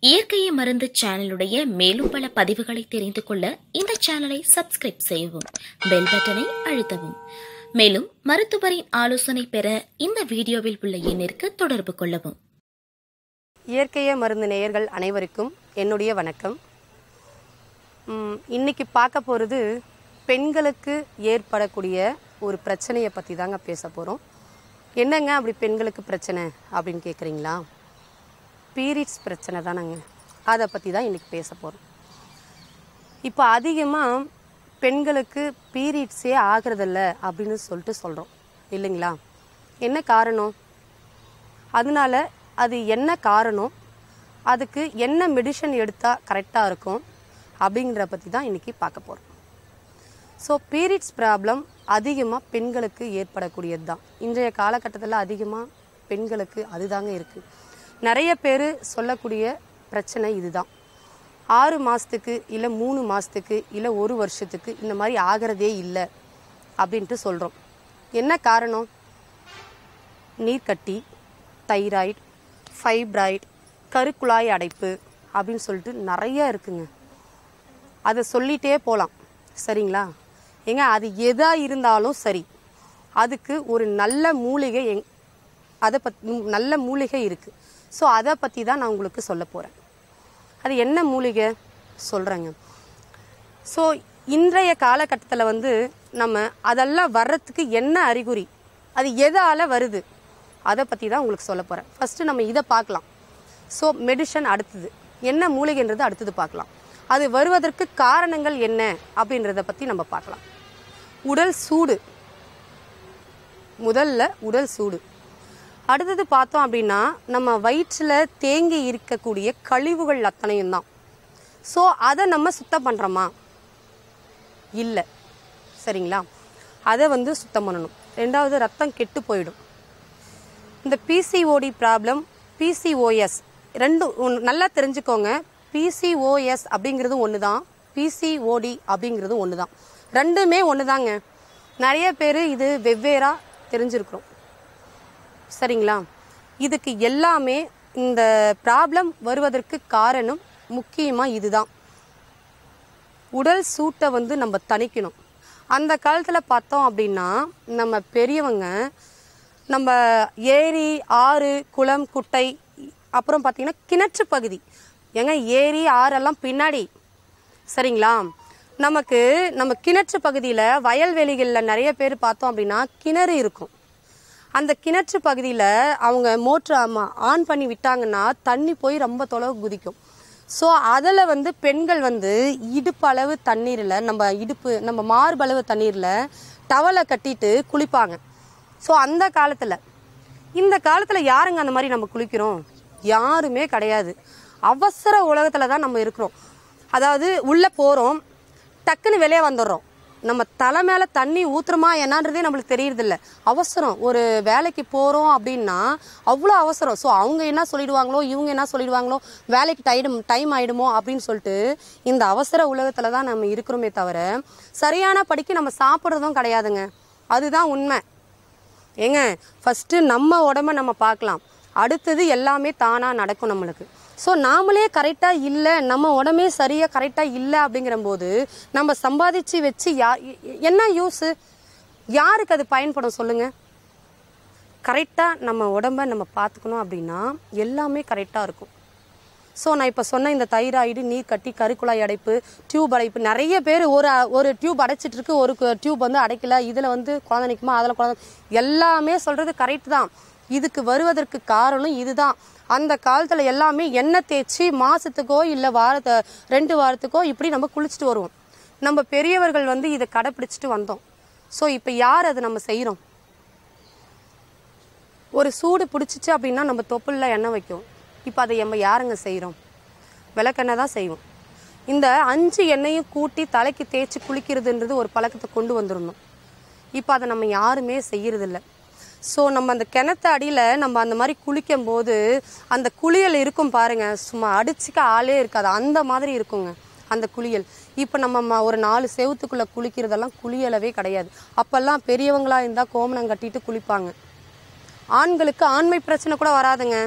இயற்கையை மருந்து சேனலுடைய மேலும் பல பதிவுகளை தெரிந்து கொள்ள இந்த சேனலை சப்ஸ்கிரைப் செய்யவும் பெல் பட்டனை அழுத்தவும் மேலும் மருத்துவரின் ஆலோசனை பெற இந்த வீடியோவில் உள்ள எண்ணிற்கு தொடர்பு கொள்ளவும் இயற்கைய மருந்து நேயர்கள் அனைவருக்கும் என்னுடைய வணக்கம் ம், இன்னைக்கு பார்க்க போகிறது பெண்களுக்கு ஏற்படக்கூடிய ஒரு பிரச்சனையை பற்றி தாங்க பேச போகிறோம் என்னங்க அப்படி பெண்களுக்கு பிரச்சனை அப்படின்னு கேட்குறீங்களா பீரியட்ஸ் பிரச்சனை தானங்க அதை பற்றி தான் இன்னைக்கு பேச போகிறோம் இப்போ அதிகமாக பெண்களுக்கு பீரியட்ஸே ஆகிறதில்ல அப்படின்னு சொல்லிட்டு சொல்கிறோம் இல்லைங்களா என்ன காரணம் அதனால அது என்ன காரணம் அதுக்கு என்ன மெடிசன் எடுத்தால் கரெக்டாக இருக்கும் அப்படிங்கிற பற்றி தான் இன்றைக்கி பார்க்க போகிறோம் ஸோ பீரியட்ஸ் ப்ராப்ளம் அதிகமாக பெண்களுக்கு ஏற்படக்கூடியது தான் இன்றைய காலகட்டத்தில் அதிகமாக பெண்களுக்கு அதுதாங்க இருக்குது நிறைய பேர் சொல்லக்கூடிய பிரச்சனை இதுதான் ஆறு மாதத்துக்கு இல்லை மூணு மாதத்துக்கு இல்லை ஒரு வருஷத்துக்கு இந்த மாதிரி ஆகிறதே இல்லை அப்படின்ட்டு சொல்கிறோம் என்ன காரணம் நீர்க்கட்டி தைராய்டு ஃபைப்ராய்டு கருக்குழாய் அடைப்பு அப்படின்னு சொல்லிட்டு நிறைய இருக்குங்க அதை சொல்லிட்டே போகலாம் சரிங்களா ஏங்க அது எதா இருந்தாலும் சரி அதுக்கு ஒரு நல்ல மூலிகை எங் அதை பத் நல்ல மூலிகை இருக்குது ஸோ அதை பற்றி தான் நான் உங்களுக்கு சொல்ல போகிறேன் அது என்ன மூலிகை சொல்கிறேங்க ஸோ இன்றைய காலகட்டத்தில் வந்து நம்ம அதெல்லாம் வர்றதுக்கு என்ன அறிகுறி அது எதால் வருது அதை பற்றி தான் உங்களுக்கு சொல்ல போகிறேன் ஃபஸ்ட்டு நம்ம இதை பார்க்கலாம் ஸோ மெடிசன் அடுத்தது என்ன மூலிகைன்றது அடுத்தது பார்க்கலாம் அது வருவதற்கு காரணங்கள் என்ன அப்படின்றத பற்றி நம்ம பார்க்கலாம் உடல் சூடு முதல்ல உடல் சூடு அடுத்தது பார்த்தோம் அப்படின்னா நம்ம வயிற்றில் தேங்கி இருக்கக்கூடிய கழிவுகள் அத்தனையும் தான் ஸோ அதை நம்ம சுத்தம் பண்ணுறோமா இல்லை சரிங்களா அதை வந்து சுத்தம் பண்ணணும் ரெண்டாவது ரத்தம் கெட்டு போயிடும் இந்த பிசிஓடி ப்ராப்ளம் பிசிஓஎஸ் ரெண்டும் ஒண்ணு- நல்லா தெரிஞ்சுக்கோங்க பிசிஓஎஸ் அப்படிங்கிறது ஒன்று தான் பிசிஓடி அப்படிங்கிறது ஒன்று தான் ரெண்டுமே ஒன்று தாங்க நிறைய பேர் இது வெவ்வேறாக தெரிஞ்சிருக்கிறோம் சரிங்களா இதுக்கு எல்லாமே இந்த ப்ராப்ளம் வருவதற்கு காரணம் முக்கியமாக இதுதான் உடல் சூட்டை வந்து நம்ம தணிக்கணும் அந்த காலத்தில் பார்த்தோம் அப்படின்னா நம்ம பெரியவங்க நம்ம ஏரி ஆறு குளம் குட்டை அப்புறம் பார்த்தீங்கன்னா கிணற்று பகுதி ஏங்க ஏரி ஆறெல்லாம் பின்னாடி சரிங்களா நமக்கு நம்ம கிணற்று பகுதியில் வயல்வெளிகளில் நிறைய பேர் பார்த்தோம் அப்படின்னா கிணறு இருக்கும் அந்த கிணற்று பகுதியில் அவங்க மோட்ரு ஆமாம் ஆன் பண்ணி விட்டாங்கன்னா தண்ணி போய் ரொம்ப தொலைவு குதிக்கும் ஸோ அதில் வந்து பெண்கள் வந்து இடுப்பளவு தண்ணீரில் நம்ம இடுப்பு நம்ம மார்பளவு தண்ணீரில் டவலை கட்டிட்டு குளிப்பாங்க ஸோ அந்த காலத்தில் இந்த காலத்தில் யாருங்க அந்த மாதிரி நம்ம குளிக்கிறோம் யாருமே கிடையாது அவசர உலகத்தில் தான் நம்ம இருக்கிறோம் அதாவது உள்ளே போகிறோம் டக்குன்னு வெளியே வந்துடுறோம் நம்ம தலை மேலே தண்ணி ஊத்துறோமா என்னன்றதே நம்மளுக்கு தெரியறதில்ல அவசரம் ஒரு வேலைக்கு போகிறோம் அப்படின்னா அவ்வளோ அவசரம் ஸோ அவங்க என்ன சொல்லிடுவாங்களோ இவங்க என்ன சொல்லிடுவாங்களோ வேலைக்கு டைடும் டைம் ஆயிடுமோ அப்படின்னு சொல்லிட்டு இந்த அவசர உலகத்தில் தான் நம்ம இருக்கிறோமே தவிர சரியான படிக்கு நம்ம சாப்பிட்றதும் கிடையாதுங்க அதுதான் உண்மை ஏங்க ஃபஸ்ட்டு நம்ம உடம்ப நம்ம பார்க்கலாம் அடுத்தது எல்லாமே தானாக நடக்கும் நம்மளுக்கு ஸோ நாமளே கரெக்டாக இல்லை நம்ம உடம்பே சரியாக கரெக்டாக இல்லை அப்படிங்கிறம்போது நம்ம சம்பாதிச்சு வச்சு யா எ- என்ன யூஸு யாருக்கு அது பயன்படும் சொல்லுங்கள் கரெக்டாக நம்ம உடம்ப நம்ம பார்த்துக்கணும் அப்படின்னா எல்லாமே கரெக்டாக இருக்கும் ஸோ நான் இப்போ சொன்ன இந்த தைராய்டு நீர் கட்டி கருக்குழாய் அடைப்பு டியூப் அடைப்பு நிறைய பேர் ஒரு ஒரு டியூப் அடைச்சிட்டு இருக்கு ஒரு டியூப் வந்து அடைக்கல இதில் வந்து குழந்தை நிற்குமா அதில் குழந்தை எல்லாமே சொல்கிறது கரெக்ட் தான் இதுக்கு வருவதற்கு காரணம் இதுதான் அந்த காலத்தில் எல்லாமே எண்ணெய் தேய்ச்சி மாதத்துக்கோ இல்லை வாரத்தை ரெண்டு வாரத்துக்கோ இப்படி நம்ம குளிச்சுட்டு வருவோம் நம்ம பெரியவர்கள் வந்து இதை கடைப்பிடிச்சிட்டு வந்தோம் ஸோ இப்போ யார் அதை நம்ம செய்கிறோம் ஒரு சூடு பிடிச்சிச்சு அப்படின்னா நம்ம தொப்புளில் எண்ணெய் வைக்கும் இப்போ அதை நம்ம யாருங்க செய்கிறோம் விளக்கெண்ணெய் தான் செய்வோம் இந்த அஞ்சு எண்ணெயும் கூட்டி தலைக்கு தேய்ச்சி குளிக்கிறதுன்றது ஒரு பழக்கத்தை கொண்டு வந்துடணும் இப்போ அதை நம்ம யாருமே செய்யறதில்ல ஸோ நம்ம அந்த கிணத்து அடியில் நம்ம அந்த மாதிரி குளிக்கும் போது அந்த குளியல் இருக்கும் பாருங்க சும்மா அடிச்சுக்க ஆளே இருக்காது அந்த மாதிரி இருக்குங்க அந்த குளியல் இப்போ நம்ம ம- ஒரு நாலு செவுத்துக்குள்ளே குளிக்கிறதெல்லாம் குளியலவே கிடையாது அப்போல்லாம் பெரியவங்களா இருந்தால் கோமணம் கட்டிட்டு குளிப்பாங்க ஆண்களுக்கு ஆண்மை பிரச்சனை கூட வராதுங்க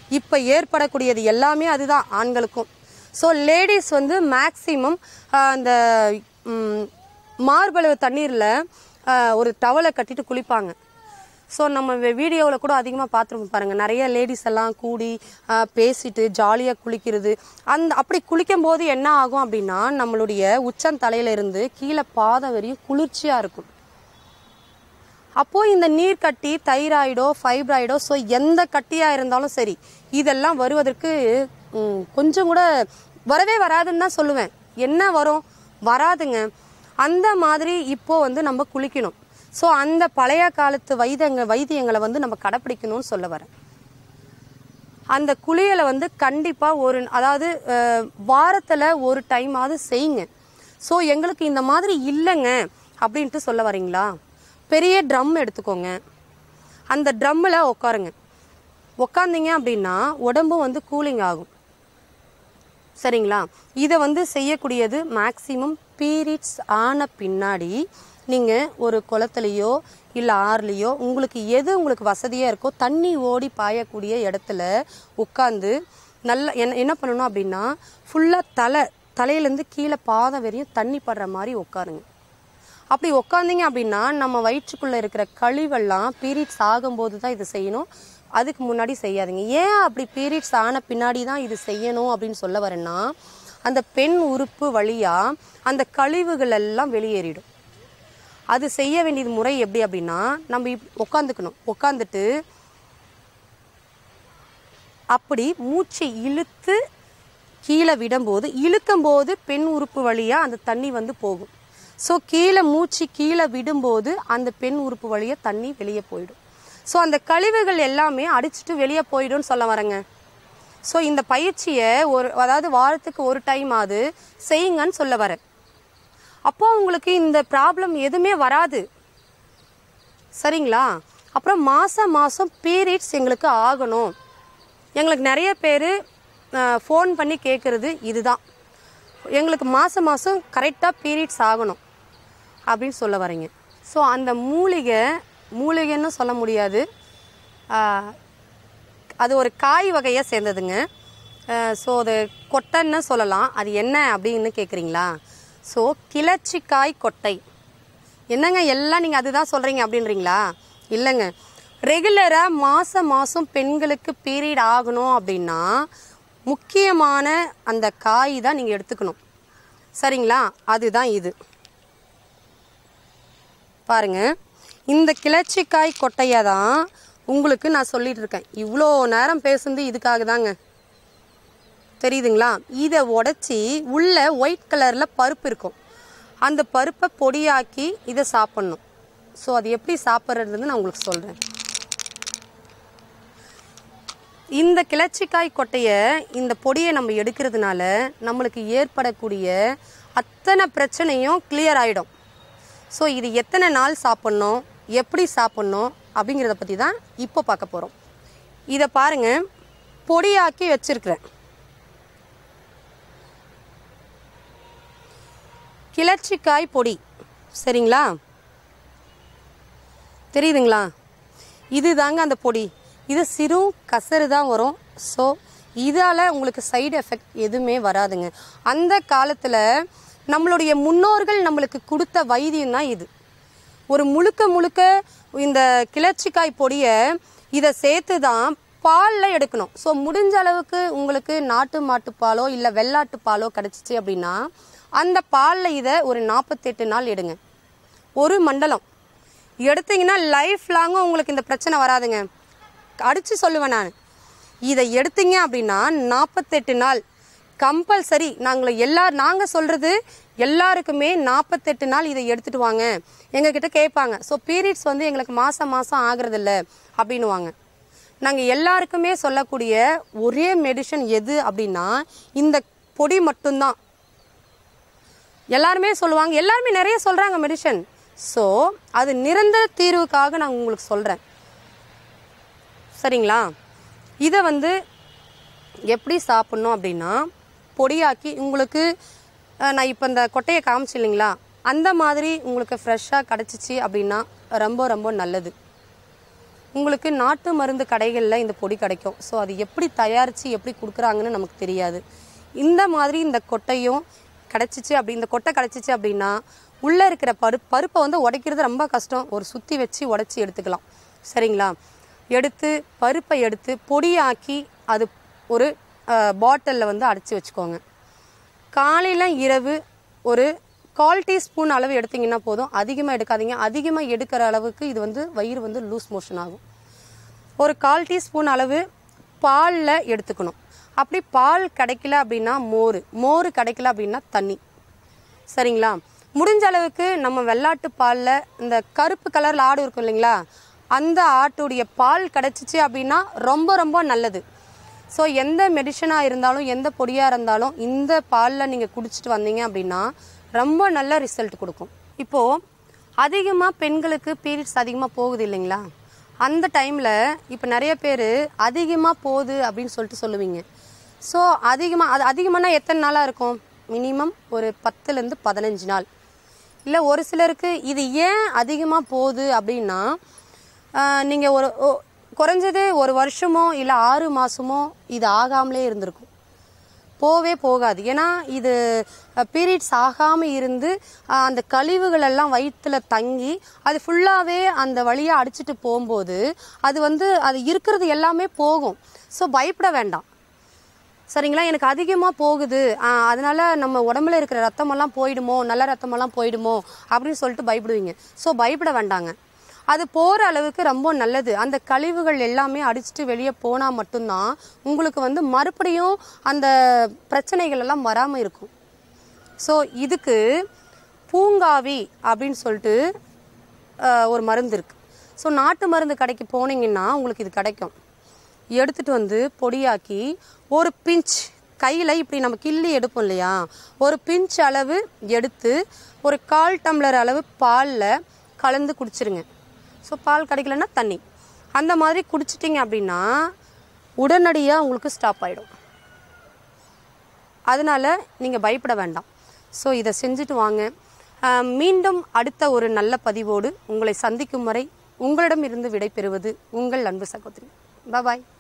இப்போ ஏற்படக்கூடியது எல்லாமே அதுதான் ஆண்களுக்கும் ஸோ லேடிஸ் வந்து மேக்ஸிமம் அந்த ம், மார்பளவு தண்ணீரில் ஒரு டவலை கட்டிட்டு குளிப்பாங்க ஸோ நம்ம வீடியோவில் கூட அதிகமாக பார்த்துருப்போம் பாருங்கள் நிறைய லேடிஸ் எல்லாம் கூடி ஆ, பேசிட்டு ஜாலியாக குளிக்கிறது அந்த அப்படி குளிக்கும் போது என்ன ஆகும் அப்படின்னா நம்மளுடைய உச்சந்தலையில இருந்து கீழே பாதம் வரையும் குளிர்ச்சியாக இருக்கும் அப்போ இந்த நீர் கட்டி தைராய்டோ ஃபைப்ராய்டோ ஸோ எந்த கட்டியாக இருந்தாலும் சரி இதெல்லாம் வருவதற்கு ம், கொஞ்சம் கூட வரவே வராதுன்னு தான் சொல்லுவேன் என்ன வரும் வராதுங்க அந்த மாதிரி இப்போ வந்து நம்ம குளிக்கணும் ஸோ அந்த பழைய காலத்து வைத்தியங்க வைத்தியங்களை வந்து நம்ம கடைப்பிடிக்கணும்னு சொல்ல வரேன் அந்த குளியலை வந்து கண்டிப்பாக ஒரு அதாவது அஹ், வாரத்துல ஒரு டைமாவது செய்யுங்க ஸோ எங்களுக்கு இந்த மாதிரி இல்லைங்க அப்படின்ட்டு சொல்ல வரீங்களா பெரிய ட்ரம் எடுத்துக்கோங்க அந்த ட்ரம்மில் உட்காருங்க உட்காந்தீங்க அப்படின்னா உடம்பு வந்து கூலிங் ஆகும் சரிங்களா இதை வந்து செய்யக்கூடியது மேக்ஸிமம் பீரியட்ஸ் ஆன பின்னாடி நீங்கள் ஒரு குளத்துலையோ இல்லை ஆறுலையோ உங்களுக்கு எது உங்களுக்கு வசதியாக இருக்கோ தண்ணி ஓடி பாயக்கூடிய இடத்துல உட்காந்து நல்ல என்ன என்ன பண்ணணும் அப்படின்னா ஃபுல்லாக தலை தலையிலேருந்து கீழே பாதம் வரையும் தண்ணி படுற மாதிரி உட்காருங்க அப்படி உட்காந்தீங்க அப்படின்னா நம்ம வயிற்றுக்குள்ளே இருக்கிற கழிவெல்லாம் பீரியட்ஸ் ஆகும்போது தான் இது செய்யணும் அதுக்கு முன்னாடி செய்யாதீங்க ஏன் அப்படி பீரியட்ஸ் ஆன பின்னாடி தான் இது செய்யணும் அப்படின்னு சொல்ல வரேன்னா அந்த பெண் உறுப்பு வழியாக அந்த கழிவுகள் எல்லாம் வெளியேறிடும் அது செய்ய வேண்டியது முறை எப்படி அப்படின்னா நம்ம இப் உட்காந்துக்கணும் உட்காந்துட்டு அப்படி மூச்சை இழுத்து கீழே விடும்போது இழுக்கும்போது பெண் உறுப்பு வழியாக அந்த தண்ணி வந்து போகும் ஸோ கீழே மூச்சு கீழே விடும்போது அந்த பெண் உறுப்பு வழியாக தண்ணி வெளியே போயிடும் ஸோ அந்த கழிவுகள் எல்லாமே அடிச்சிட்டு வெளியே போயிடும்னு சொல்ல வரேங்க ஸோ இந்த பயிற்சியை ஒரு அதாவது வாரத்துக்கு ஒரு டைம் ஆகுது செய்யுங்கன்னு சொல்ல வரேன் அப்போ உங்களுக்கு இந்த ப்ராப்ளம் எதுவுமே வராது சரிங்களா அப்புறம் மாதம் மாதம் பீரியட்ஸ் எங்களுக்கு ஆகணும் எங்களுக்கு நிறைய பேர் ஃபோன் பண்ணி கேட்குறது இதுதான் எங்களுக்கு மாதம் மாதம் கரெக்டாக பீரியட்ஸ் ஆகணும் அப்படின்னு சொல்ல வரீங்க ஸோ அந்த மூலிகை மூலிகைன்னு சொல்ல முடியாது ஆஹ், அது ஒரு காய் வகையை சேர்ந்ததுங்க ஸோ அது கொட்டைன்னு சொல்லலாம் அது என்ன அப்படின்னு கேட்குறீங்களா ஸோ கிளச்சிக்காய் கொட்டை என்னங்க எல்லாம் நீங்கள் அதுதான் சொல்கிறீங்க அப்படின்றீங்களா இல்லைங்க ரெகுலராக மாதம் மாதம் பெண்களுக்கு பீரியட் ஆகணும் அப்படின்னா முக்கியமான அந்த காய் தான் நீங்கள் எடுத்துக்கணும் சரிங்களா அதுதான் இது பாருங்க இந்த கிளச்சிக்காய் கொட்டையை தான் உங்களுக்கு நான் சொல்லிட்டு இருக்கேன் இவ்வளோ நேரம் பேசுனது இதுக்காக தாங்க தெரியுதுங்களா இதை உடச்சி உள்ள ஒயிட் கலரில் பருப்பு இருக்கும் அந்த பருப்பை பொடியாக்கி இதை சாப்பிட்ணும் ஸோ அது எப்படி சாப்பிட்றதுன்னு நான் உங்களுக்கு சொல்கிறேன் இந்த கிளச்சிக்காய் கொட்டையை இந்த பொடியை நம்ம எடுக்கிறதுனால நம்மளுக்கு ஏற்படக்கூடிய அத்தனை பிரச்சனையும் கிளியர் ஆகிடும் ஸோ இது எத்தனை நாள் சாப்பிட்ணும் எப்படி சாப்பிட்ணும் அப்படிங்கிறத பற்றி தான் இப்போ பார்க்க போகிறோம் இதை பாருங்க பொடியாக்கி வச்சிருக்கிறேன் கிளச்சிக்காய் பொடி சரிங்களா தெரியுதுங்களா இது தாங்க அந்த பொடி இது சிறு கசரு தான் வரும் ஸோ இதால் உங்களுக்கு சைடு எஃபெக்ட் எதுவுமே வராதுங்க அந்த காலத்தில் நம்மளுடைய முன்னோர்கள் நம்மளுக்கு கொடுத்த வைத்தியம் தான் இது ஒரு முழுக்க முழுக்க இந்த கிளர்ச்சிக்காய் பொடியை இதை சேர்த்து தான் பாலில் எடுக்கணும் ஸோ முடிஞ்ச அளவுக்கு உங்களுக்கு நாட்டு மாட்டு பாலோ இல்லை வெள்ளாட்டு பாலோ கிடச்சிச்சு அப்படின்னா அந்த பாலில் இதை ஒரு நாற்பத்தெட்டு நாள் எடுங்க ஒரு மண்டலம் எடுத்தீங்கன்னா லைஃப் லாங்கும் உங்களுக்கு இந்த பிரச்சனை வராதுங்க அடித்து சொல்லுவேன் நான் இதை எடுத்தீங்க அப்படின்னா நாற்பத்தெட்டு நாள் கம்பல்சரி நாங்கள் எல்லார் நாங்கள் சொல்கிறது எல்லாருக்குமே நாற்பத்தெட்டு நாள் இதை எடுத்துட்டு வாங்க எங்ககிட்ட கேட்பாங்க ஸோ பீரியட்ஸ் வந்து எங்களுக்கு மாதம் மாதம் ஆகிறதில்ல அப்படின்னுவாங்க நாங்கள் எல்லாருக்குமே சொல்லக்கூடிய ஒரே மெடிசன் எது அப்படின்னா இந்த பொடி மட்டும்தான் எல்லாருமே சொல்லுவாங்க எல்லாருமே நிறைய சொல்கிறாங்க மெடிசன் ஸோ அது நிரந்தர தீர்வுக்காக நான் உங்களுக்கு சொல்கிறேன் சரிங்களா இதை வந்து எப்படி சாப்பிட்ணும் அப்படின்னா பொடியாக்கி உங்களுக்கு அஹ், நான் இப்போ இந்த கொட்டையை காமிச்சு இல்லைங்களா அந்த மாதிரி உங்களுக்கு ஃப்ரெஷ்ஷாக கிடச்சிச்சு அப்படின்னா ரொம்ப ரொம்ப நல்லது உங்களுக்கு நாட்டு மருந்து கடைகளில் இந்த பொடி கிடைக்கும் ஸோ அது எப்படி தயாரித்து எப்படி கொடுக்குறாங்கன்னு நமக்கு தெரியாது இந்த மாதிரி இந்த கொட்டையும் கிடச்சிச்சு அப்படி இந்த கொட்டை கிடச்சிச்சு அப்படின்னா உள்ளே இருக்கிற பருப்பு பருப்பை வந்து உடைக்கிறது ரொம்ப கஷ்டம் ஒரு சுற்றி வச்சு உடச்சி எடுத்துக்கலாம் சரிங்களா எடுத்து பருப்பை எடுத்து பொடியாக்கி அது ஒரு பாட்டிலில் வந்து அடைச்சி வச்சுக்கோங்க காலையில் இரவு ஒரு கால் டீஸ்பூன் அளவு எடுத்தீங்கன்னா போதும் அதிகமாக எடுக்காதீங்க அதிகமாக எடுக்கிற அளவுக்கு இது வந்து வயிறு வந்து லூஸ் மோஷன் ஆகும் ஒரு கால் டீஸ்பூன் அளவு பாலில் எடுத்துக்கணும் அப்படி பால் கிடைக்கல அப்படின்னா மோர் மோர் கிடைக்கல அப்படின்னா தண்ணி சரிங்களா முடிஞ்ச அளவுக்கு நம்ம வெள்ளாட்டு பாலில் இந்த கருப்பு கலரில் ஆடு இருக்கும் இல்லைங்களா அந்த ஆட்டுடைய பால் கிடைச்சிச்சு அப்படின்னா ரொம்ப ரொம்ப நல்லது ஸோ எந்த மெடிசனாக இருந்தாலும் எந்த பொடியாக இருந்தாலும் இந்த பாலில் நீங்கள் குடிச்சிட்டு வந்தீங்க அப்படின்னா ரொம்ப நல்ல ரிசல்ட் கொடுக்கும் இப்போது அதிகமாக பெண்களுக்கு பீரியட்ஸ் அதிகமாக போகுது இல்லைங்களா அந்த டைமில் இப்போ நிறைய பேர் அதிகமாக போகுது அப்படின்னு சொல்லிட்டு சொல்லுவீங்க ஸோ அதிகமாக அது அதிகமானா எத்தனை நாளாக இருக்கும் மினிமம் ஒரு பத்துலேருந்து பதினஞ்சு நாள் இல்லை ஒரு சிலருக்கு இது ஏன் அதிகமாக போகுது அப்படின்னா நீங்கள் ஒரு ஓ- குறைஞ்சது ஒரு வருஷமோ இல்லை ஆறு மாதமோ இது ஆகாமலே இருந்திருக்கும் போவே போகாது ஏன்னா இது பீரியட்ஸ் ஆகாமல் இருந்து அஹ், அந்த கழிவுகள் எல்லாம் வயிற்றுல தங்கி அது ஃபுல்லாகவே அந்த வழியாக அடிச்சிட்டு போகும்போது அது வந்து அது இருக்கிறது எல்லாமே போகும் ஸோ பயப்பட வேண்டாம் சரிங்களா எனக்கு அதிகமாக போகுது ஆஹ், அதனால நம்ம உடம்புல இருக்கிற ரத்தமெல்லாம் போயிடுமோ நல்ல ரத்தமெல்லாம் போயிடுமோ அப்படின்னு சொல்லிட்டு பயப்படுவீங்க ஸோ பயப்பட வேண்டாங்க அது போகிற அளவுக்கு ரொம்ப நல்லது அந்த கழிவுகள் எல்லாமே அடிச்சுட்டு வெளியே போனால் மட்டும்தான் உங்களுக்கு வந்து மறுபடியும் அந்த பிரச்சனைகள் எல்லாம் வராமல் இருக்கும் ஸோ இதுக்கு பூங்காவி அப்படின்னு சொல்லிட்டு ஆஹ், ஒரு மருந்து இருக்குது ஸோ நாட்டு மருந்து கடைக்கு போனீங்கன்னா உங்களுக்கு இது கிடைக்கும் எடுத்துட்டு வந்து பொடியாக்கி ஒரு பிஞ்ச் கையில் இப்படி நம்ம கிள்ளி எடுப்போம் இல்லையா ஒரு பிஞ்ச் அளவு எடுத்து ஒரு கால் டம்ளர் அளவு பாலில் கலந்து குடிச்சிருங்க ஸோ பால் கிடைக்கலன்னா தண்ணி அந்த மாதிரி குடிச்சிட்டிங்க அப்படின்னா உடனடியாக உங்களுக்கு ஸ்டாப் ஆகிடும் அதனால நீங்கள் பயப்பட வேண்டாம் ஸோ இதை செஞ்சுட்டு வாங்க ஆஹ் மீண்டும் அடுத்த ஒரு நல்ல பதிவோடு உங்களை சந்திக்கும் வரை உங்களிடம் இருந்து விடைபெறுவது உங்கள் அன்பு சகோதரி பாய்